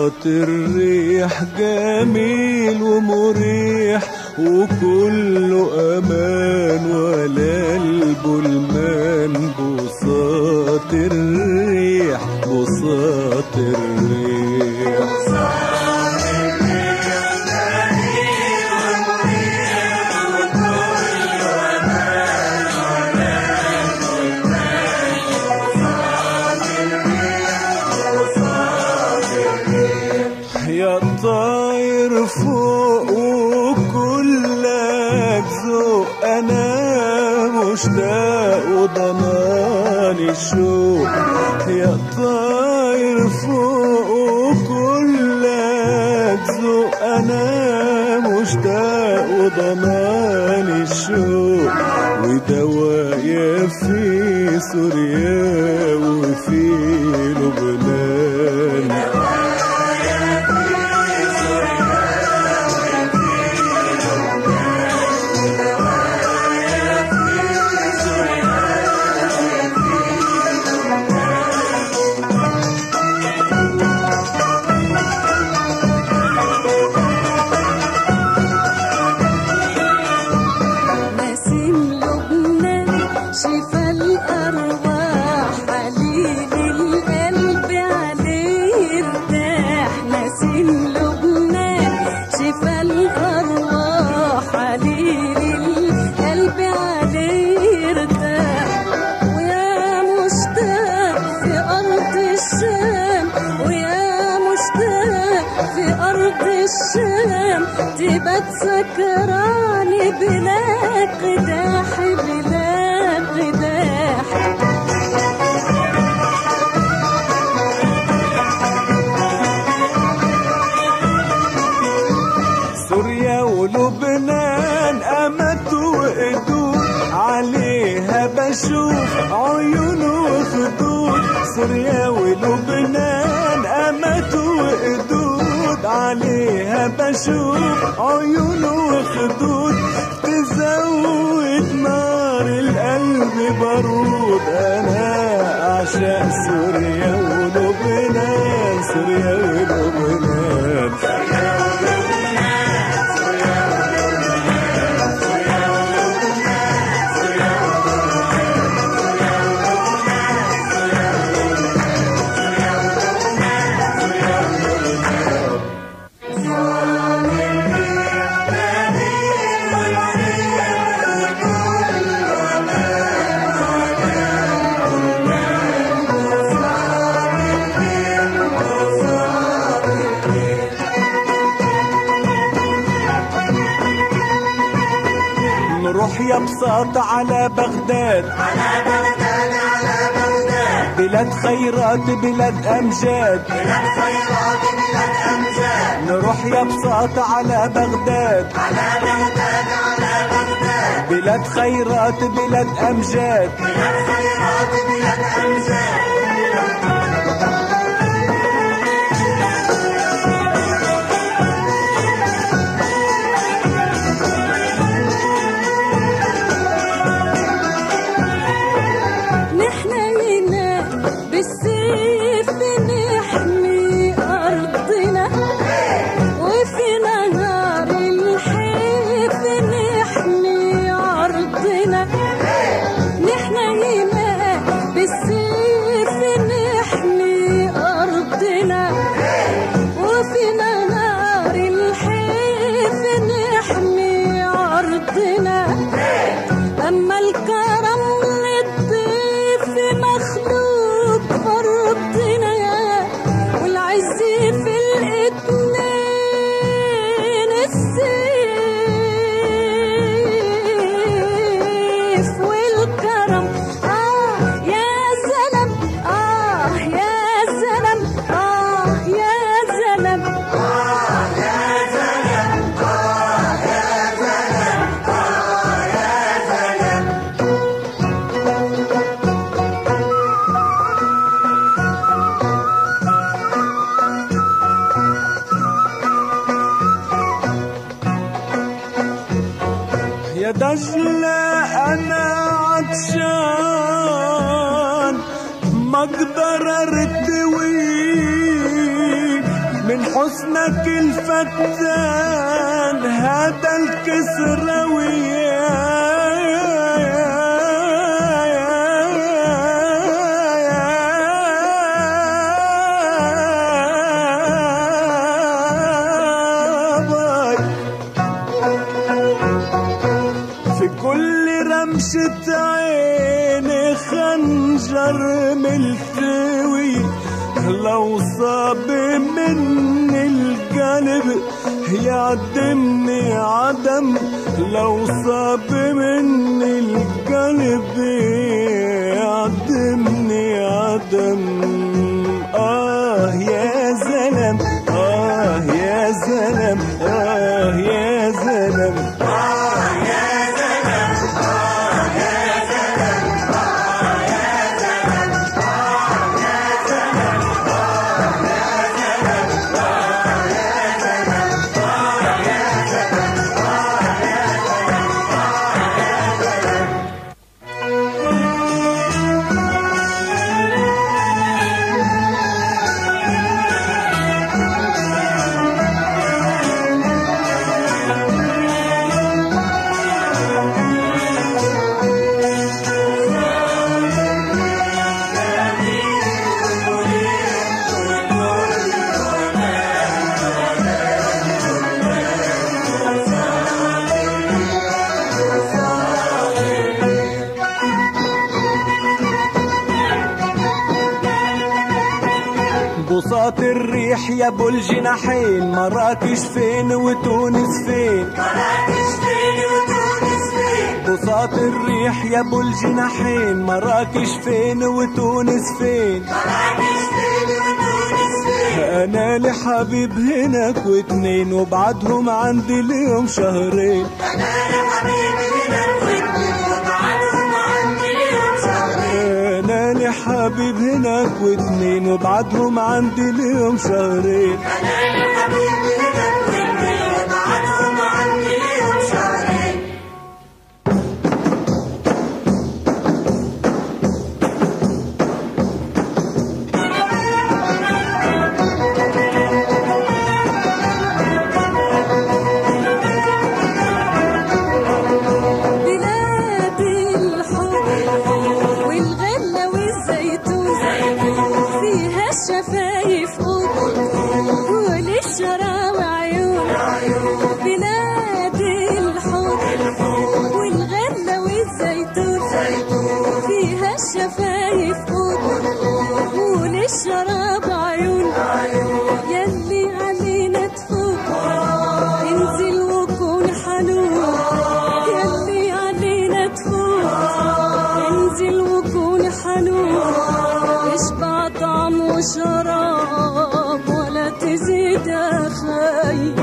بساط الريح جميل ومريح وكله امان ولا البلمان بساط الريح بساط الريح يا طاير فوق وكلك ذوق انا مشتاق وضمان الشوق يا طاير فوق وكلك ذوق انا مشتاق وضمان الشوق ودوايا في سوريا وفي لبنان نسيم لبنان شفا الأرواح حليل القلب عليه ارتاح نسيم لبنان شفا الأرواح حليل القلب عليه ارتاح ويا مشتاق في أرض الشام ويا مشتاق في أرض الشام تبقى تسكراني بلا قداح بلا قداح سوريا ولبنان أمت وقدود عليها بشوف عيون وخدود سوريا ولبنان أمت وقدود عليها بشوف عيون وخدود تزود نار القلب بارود أنا أعشق سوريا ولبنان سوريا ولبنان نروح يا بساط على بغداد على بغداد على بغداد بلاد خيرات بلاد أمجاد بلاد خيرات بلاد أمجاد نروح يا بساط على بغداد على بغداد على بغداد بلاد خيرات بلاد أمجاد بلاد خيرات بلاد أمجاد نحن هنا بالسيف نحمي أرضنا وفي نهار الحيف نحمي أرضنا نحن هنا بالسيف نحمي أرضنا وفي نهار الحيف نحمي أرضنا أما الكرم للضيف مخلوق فرضنا والعز في الاتنين السيف والكرم آه يا زلم آه يا زلم آه يا زلم يا دجلة أنا عطشان ما أقدر أرتوي من حسنك الفتان هذا الكسروية في كل رمشة عين خنجر ملتوي لو صاب من القلب يعدمني عدم لو صاب من القلب يعدمني عدم آه يا زلم آه يا زلم آه يا زلم بساط الريح يا ابو الجناحين مراكش فين وتونس فين مراكش فين وتونس فين بساط الريح يا ابو الجناحين مراكش فين وتونس فين مراكش فين وتونس فين انا لحبيب هناك واتنين وبعدهم عندي اليوم شهرين انا لحبيبي هنا واتنين وبعدهم عندي اليوم شهرين انا لحبيب هناك واتنين وبعدهم عندي اليوم شهرين انا لحبيبي هنا واتنين وبعدهم عندي اليوم شهرين بلاد الحب والغلة والزيتون فيها الشفايف قط وللشراب عيون بلاد الحب والغلة والزيتون فيها الشفايف قط وللشراب عيون يلي علينا تفوق انزل وكون حنون يلي علينا تفوق انزل وكون حنون اشبع طعم وشراب ولا تزيد يا خايب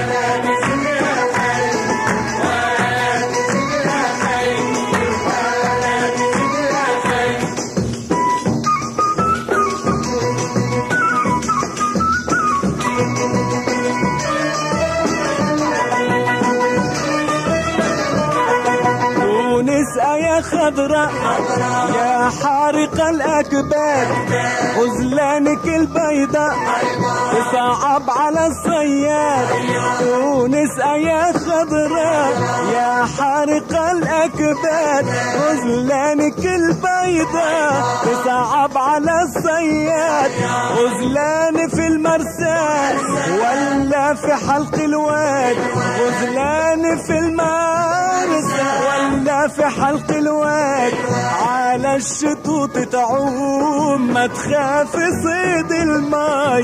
تونس يا خضراء يا حارق الأكباد غزلانك البيضاء تصعب على الصياد تونس يا خضراء يا حارق الأكباد غزلانك البيضاء تصعب على الصياد غزلان في المرسال ولا في حلق الواد غزلان في المرسال ولا في حلق الواد على الشطوط تعوم ما تخاف صيد الماي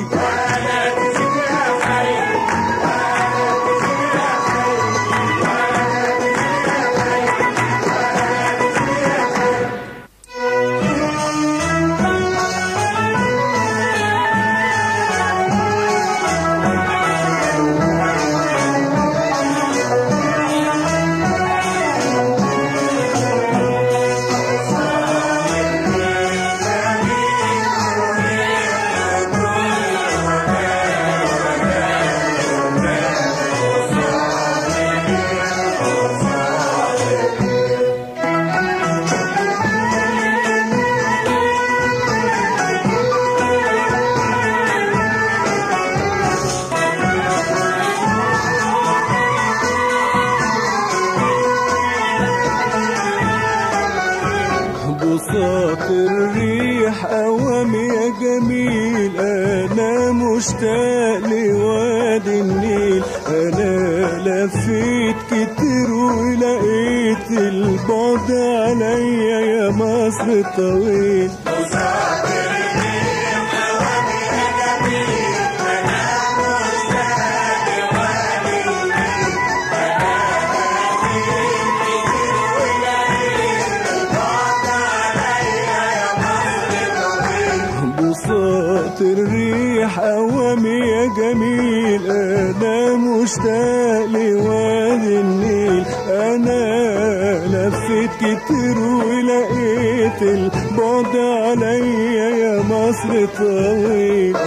جميل انا مشتاق لوادي النيل انا لفيت كتير ولقيت البعد عليا يا مصر الطويل بساط الريح أوامي يا جميل أنا مشتاق لوادي النيل أنا لفيت كتير ولقيت البعد عليا يا مصر طويل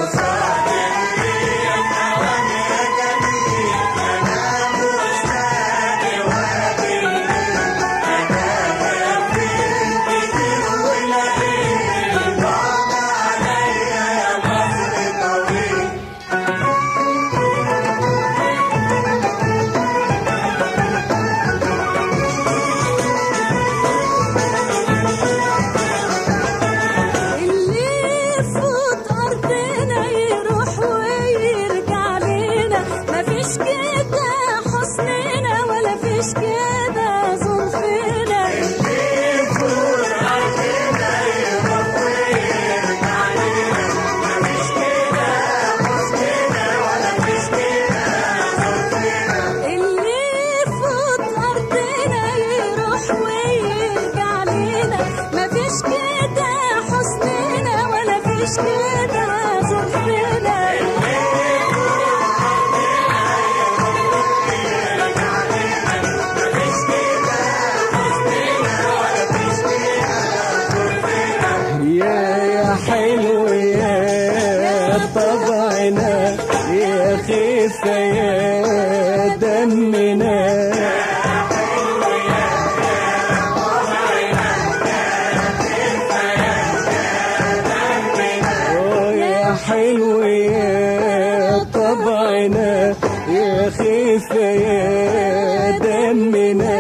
اللي يفوت أرضنا يروح ويرجع لنا مفيش كده حسننا ولا فيش كده ظروفنا اللي يفوت أرضنا يروح ويرجع لنا مفيش كده حسننا ولا فيش كده ظروفنا يا يا حلو يا طبعنا يا خفة يا دمنا آه يا حلو يا طبعنا يا خفة يا دمنا